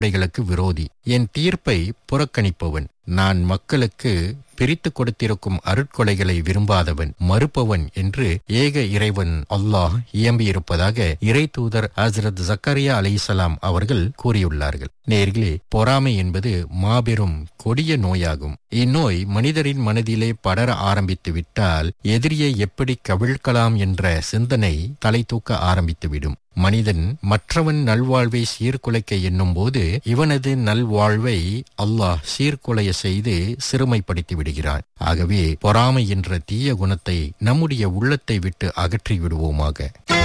அடிப்படைகளுக்கு விரோதி என் தீர்ப்பை புறக்கணிப்பவன் நான் மக்களுக்கு பிரித்து கொடுத்திருக்கும் அருட்கொலைகளை விரும்பாதவன் மறுப்பவன் என்று ஏக இறைவன் அல்லாஹ் இயம்பியிருப்பதாக இறை தூதர் ஹசரத் ஜக்கரியா அலைசலாம் அவர்கள் கூறியுள்ளார்கள் நேர்களே பொறாமை என்பது மாபெரும் கொடிய நோயாகும் இந்நோய் மனிதரின் மனதிலே படர ஆரம்பித்து விட்டால் எதிரியை எப்படி கவிழ்க்கலாம் என்ற சிந்தனை தலை தூக்க ஆரம்பித்துவிடும் மனிதன் மற்றவன் நல்வாழ்வை சீர்குலைக்க எண்ணும் போது இவனது நல்வாழ்வை அல்லாஹ் சீர்குலைய செய்து சிறுமைப்படுத்தி விடுகிறான் ஆகவே பொறாமை என்ற தீய குணத்தை நம்முடைய உள்ளத்தை விட்டு அகற்றி விடுவோமாக